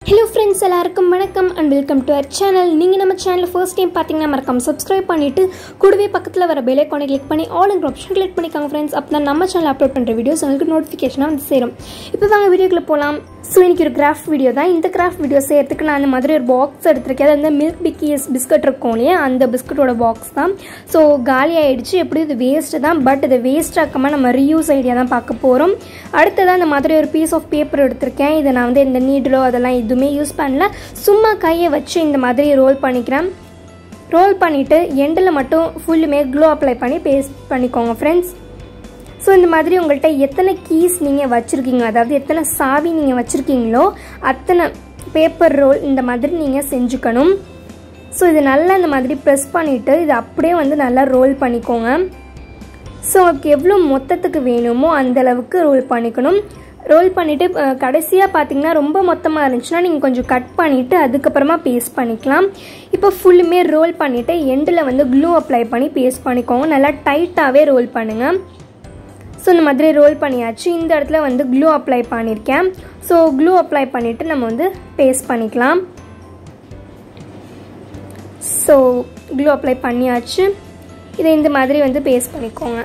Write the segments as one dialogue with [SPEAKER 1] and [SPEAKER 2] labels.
[SPEAKER 1] hello friends எல்லாருக்கும் வணக்கம் and welcome to our channel நீங்கள் நம்ம சேனல் ஃபர்ஸ்ட் டைம் பார்த்தீங்கன்னா மறக்காம சப்ஸ்கிரைப் பண்ணிவிட்டு கூடவே பக்கத்தில் வர பெல் ஐக்கானை கிளிக் பண்ணி ஆல் ஆப்ஷன் கிளிக் பண்ணிக்கோங்க ஃப்ரெண்ட்ஸ் அப்போ தான் நம்ம சேனல் அப்லோட் பண்ணுற வீடியோஸ் உங்களுக்கு நோட்டிஃபிகேஷனாக வந்து சேரும் இப்போ வாங்க வீடியோக்குள்ளே போகலாம் ஸோ இன்றைக்கி ஒரு கிராஃப்ட் வீடியோ தான் இந்த கிராஃப்ட் வீடியோ செய்யறதுக்கு நான் அந்த மாதிரி ஒரு பாக்ஸ் எடுத்திருக்கேன் அது வந்து மில்க் பிக்கிஸ் பிஸ்கட் இருக்கும் இல்லையா அந்த பிஸ்கட்டோட பாக்ஸ் தான் ஸோ காலி ஆயிடுச்சு எப்படி இது வேஸ்ட்டு தான் பட் இது வேஸ்ட் ஆக்காமல் நம்ம ரீயூஸ் ஐடியா தான் பார்க்க போகிறோம் அடுத்ததான் இந்த மாதிரி ஒரு பீஸ் ஆஃப் பேப்பர் எடுத்திருக்கேன் இதை நான் வந்து இந்த நீடலோ அதெல்லாம் எதுவுமே யூஸ் பண்ணல சும்மா கையை வச்சு இந்த மாதிரி ரோல் பண்ணிக்கிறேன் ரோல் பண்ணிவிட்டு எண்டில் மட்டும் ஃபுல்லுமே க்ளோ அப்ளை பண்ணி பேஸ்ட் பண்ணிக்கோங்க ஃப்ரெண்ட்ஸ் ஸோ இந்த மாதிரி உங்கள்கிட்ட எத்தனை கீஸ் நீங்கள் வச்சுருக்கீங்க அதாவது எத்தனை சாவி நீங்கள் வச்சுருக்கீங்களோ அத்தனை பேப்பர் ரோல் இந்த மாதிரி நீங்கள் செஞ்சுக்கணும் ஸோ இது நல்லா இந்த மாதிரி ப்ரெஸ் பண்ணிவிட்டு இது அப்படியே வந்து நல்லா ரோல் பண்ணிக்கோங்க ஸோ உங்களுக்கு எவ்வளோ மொத்தத்துக்கு வேணுமோ அந்த அளவுக்கு ரோல் பண்ணிக்கணும் ரோல் பண்ணிவிட்டு கடைசியாக பார்த்தீங்கன்னா ரொம்ப மொத்தமாக இருந்துச்சுன்னா நீங்கள் கொஞ்சம் கட் பண்ணிவிட்டு அதுக்கப்புறமா பேஸ்ட் பண்ணிக்கலாம் இப்போ ஃபுல்லுமே ரோல் பண்ணிவிட்டு எண்டில் வந்து க்ளூ அப்ளை பண்ணி பேஸ்ட் பண்ணிக்கோங்க நல்லா டைட்டாகவே ரோல் பண்ணுங்கள் ஸோ இந்த மாதிரி ரோல் பண்ணியாச்சு இந்த இடத்துல வந்து க்ளூ அப்ளை பண்ணியிருக்கேன் ஸோ க்ளூ அப்ளை பண்ணிவிட்டு நம்ம வந்து பேஸ்ட் பண்ணிக்கலாம் ஸோ க்ளூ அப்ளை பண்ணியாச்சு இதை இந்த மாதிரி வந்து பேஸ்ட் பண்ணிக்கோங்க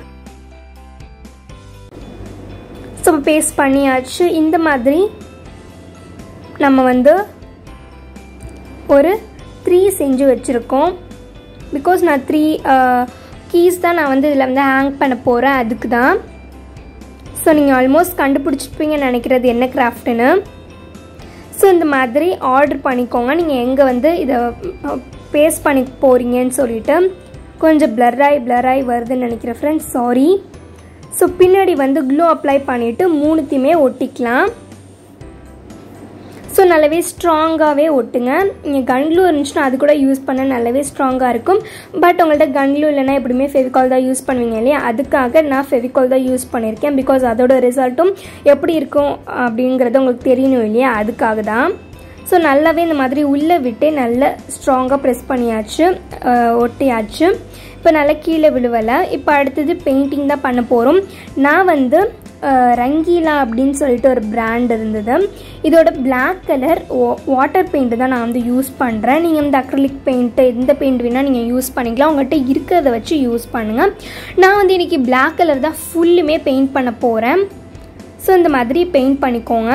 [SPEAKER 1] ஸோ பேஸ்ட் பண்ணியாச்சு இந்த மாதிரி நம்ம வந்து ஒரு த்ரீ செஞ்சு வச்சுருக்கோம் பிகாஸ் நான் த்ரீ கீஸ் தான் நான் வந்து இதில் வந்து ஹேங் பண்ண போகிறேன் அதுக்கு தான் ஸோ நீங்கள் ஆல்மோஸ்ட் கண்டுபிடிச்சிருப்பீங்கன்னு நினைக்கிறது என்ன கிராஃப்ட்டுன்னு ஸோ இந்த மாதிரி ஆர்டர் பண்ணிக்கோங்க நீங்கள் எங்கே வந்து இதை பேஸ்ட் பண்ணி போகிறீங்கன்னு சொல்லிட்டு கொஞ்சம் பிளர்ராய் பிளர்ராய் வருதுன்னு நினைக்கிறேன் ஃப்ரெண்ட்ஸ் சாரி ஸோ பின்னாடி வந்து க்ளூ அப்ளை பண்ணிவிட்டு மூணுத்தையுமே ஒட்டிக்கலாம் ஸோ நல்லாவே ஸ்ட்ராங்காகவே ஒட்டுங்க நீங்கள் கன்க்ளூ இருந்துச்சுன்னா அது கூட யூஸ் பண்ண நல்லாவே ஸ்ட்ராங்காக இருக்கும் பட் உங்கள்கிட்ட கன்க்ளூ இல்லைனா எப்படியுமே ஃபெவிகால் தான் யூஸ் பண்ணுவீங்க இல்லையா அதுக்காக நான் ஃபெவிகால் தான் யூஸ் பண்ணியிருக்கேன் பிகாஸ் அதோட ரிசல்ட்டும் எப்படி இருக்கும் அப்படிங்கிறது உங்களுக்கு தெரியணும் இல்லையா அதுக்காக தான் ஸோ நல்லாவே இந்த மாதிரி உள்ளே விட்டு நல்லா ஸ்ட்ராங்காக ப்ரெஸ் பண்ணியாச்சு ஒட்டியாச்சு இப்போ நல்லா கீழே விழுவலை இப்போ அடுத்தது பெயிண்டிங் தான் பண்ண போகிறோம் நான் வந்து ரங்கீலா அப்படின்னு சொல்லிட்டு ஒரு பிராண்ட் இருந்தது இதோட பிளாக் கலர் வாட்டர் பெயிண்ட் தான் நான் வந்து யூஸ் பண்ணுறேன் நீங்கள் இந்த அக்ரலிக் பெயிண்ட்டு எந்த பெயிண்ட் வேணால் நீங்கள் யூஸ் பண்ணிக்கலாம் உங்கள்கிட்ட இருக்கிறத வச்சு யூஸ் பண்ணுங்கள் நான் வந்து இன்றைக்கி பிளாக் கலர் தான் ஃபுல்லுமே பெயிண்ட் பண்ண போகிறேன் ஸோ இந்த மாதிரி பெயிண்ட் பண்ணிக்கோங்க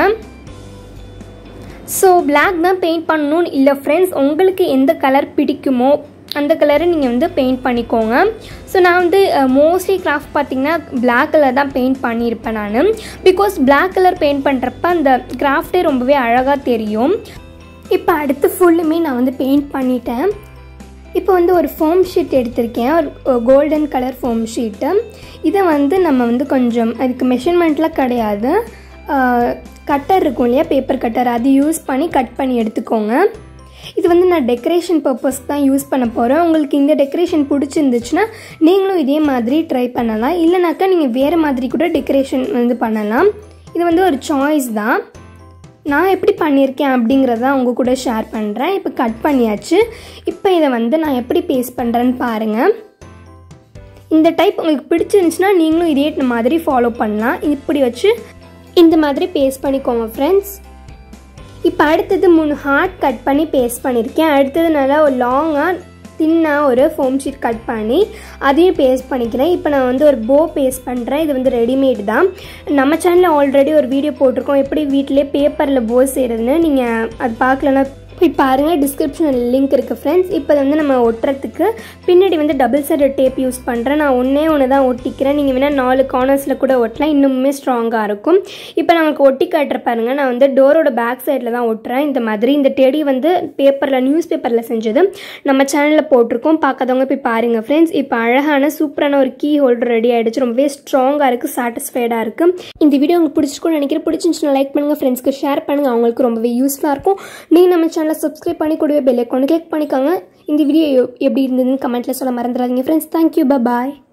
[SPEAKER 1] ஸோ பிளாக் தான் பெயிண்ட் பண்ணணும்னு இல்லை ஃப்ரெண்ட்ஸ் உங்களுக்கு எந்த கலர் பிடிக்குமோ அந்த கலரை நீங்கள் வந்து பெயிண்ட் பண்ணிக்கோங்க ஸோ நான் வந்து மோஸ்ட்லி கிராஃப்ட் பார்த்திங்கன்னா பிளாக் கலர் தான் பெயிண்ட் பண்ணியிருப்பேன் நான் பிகாஸ் பிளாக் கலர் பெயிண்ட் பண்ணுறப்ப அந்த கிராஃப்டே ரொம்பவே அழகாக தெரியும் இப்போ அடுத்து ஃபுல்லுமே நான் வந்து பெயிண்ட் பண்ணிட்டேன் இப்போ வந்து ஒரு ஃபோம் ஷீட் எடுத்திருக்கேன் ஒரு கோல்டன் கலர் ஃபோம் ஷீட்டு இதை வந்து நம்ம வந்து கொஞ்சம் அதுக்கு மெஷர்மெண்ட்லாம் கிடையாது கட்டர் இருக்கும் இல்லையா பேப்பர் கட்டர் அது யூஸ் பண்ணி கட் பண்ணி எடுத்துக்கோங்க இது வந்து நான் டெக்கரேஷன் பர்பஸ் தான் யூஸ் பண்ண போகிறேன் உங்களுக்கு இந்த டெக்கரேஷன் பிடிச்சிருந்துச்சுன்னா நீங்களும் இதே மாதிரி ட்ரை பண்ணலாம் இல்லைனாக்கா நீங்கள் வேறு மாதிரி கூட டெக்கரேஷன் வந்து பண்ணலாம் இது வந்து ஒரு சாய்ஸ் தான் நான் எப்படி பண்ணியிருக்கேன் அப்படிங்கிறத உங்கள் கூட ஷேர் பண்ணுறேன் இப்போ கட் பண்ணியாச்சு இப்போ இதை வந்து நான் எப்படி பேஸ்ட் பண்ணுறேன்னு பாருங்கள் இந்த டைப் உங்களுக்கு பிடிச்சிருந்துச்சுன்னா நீங்களும் இதே மாதிரி ஃபாலோ பண்ணலாம் இப்படி வச்சு இந்த மாதிரி பேஸ்ட் பண்ணிக்கோங்க ஃப்ரெண்ட்ஸ் இப்போ அடுத்தது மூணு ஹார்ட் கட் பண்ணி பேஸ்ட் பண்ணியிருக்கேன் அடுத்தது நல்லா ஒரு லாங்காக தின்னாக ஒரு ஃபோம் ஷீட் கட் பண்ணி அதையும் பேஸ்ட் பண்ணிக்கிறேன் இப்போ நான் வந்து ஒரு போ பேஸ்ட் பண்ணுறேன் இது வந்து ரெடிமேட் தான் நம்ம சேனலில் ஆல்ரெடி ஒரு வீடியோ போட்டிருக்கோம் எப்படி வீட்டிலே பேப்பரில் போ செய்கிறதுன்னு நீங்கள் அது பார்க்கலன்னா போய் பாருங்கள் டிஸ்கிரிப்ஷனில் லிங்க் இருக்குது ஃப்ரெண்ட்ஸ் இப்போ வந்து நம்ம ஒட்டுறதுக்கு பின்னாடி வந்து டபுள் சைடு டேப் யூஸ் பண்ணுறேன் நான் ஒன்றே ஒன்று தான் ஒட்டிக்கிறேன் நீங்கள் வேணால் நாலு கார்னர்ஸில் கூட ஒட்டலாம் இன்னுமே ஸ்ட்ராங்காக இருக்கும் இப்போ நமக்கு ஒட்டி காட்டுற பாருங்கள் நான் வந்து டோரோட பேக் சைடில் தான் ஒட்டுறேன் இந்த மாதிரி இந்த டெடி வந்து பேப்பரில் நியூஸ் பேப்பரில் செஞ்சது நம்ம சேனலில் போட்டிருக்கோம் பார்க்காதவங்க போய் பாருங்கள் ஃப்ரெண்ட்ஸ் இப்போ அழகான சூப்பரான ஒரு கீ ஹோல்டர் ரெடி ஆகிடுச்சு ரொம்பவே ஸ்ட்ராங்காக இருக்குது சாட்டிஸ்ஃபைடாக இருக்குது இந்த வீடியோ உங்களுக்கு பிடிச்சிருக்கும்னு நினைக்கிறேன் பிடிச்சிருந்துச்சுன்னா லைக் பண்ணுங்கள் ஃப்ரெண்ட்ஸ்க்கு ஷேர் பண்ணுங்கள் அவங்களுக்கு ரொம்பவே யூஸ்ஃபுல்லாக இருக்கும் நீங்கள் நம்ம சேனல் சேனலை சப்ஸ்கிரைப் பண்ணி கூடவே பெல் ஐக்கானு கிளிக் பண்ணிக்கோங்க இந்த வீடியோ எப்படி இருந்ததுன்னு கமெண்ட்டில் சொல்ல மறந்துடாதீங்க ஃப்ரெண்ட்ஸ் தேங்க்யூ பாய்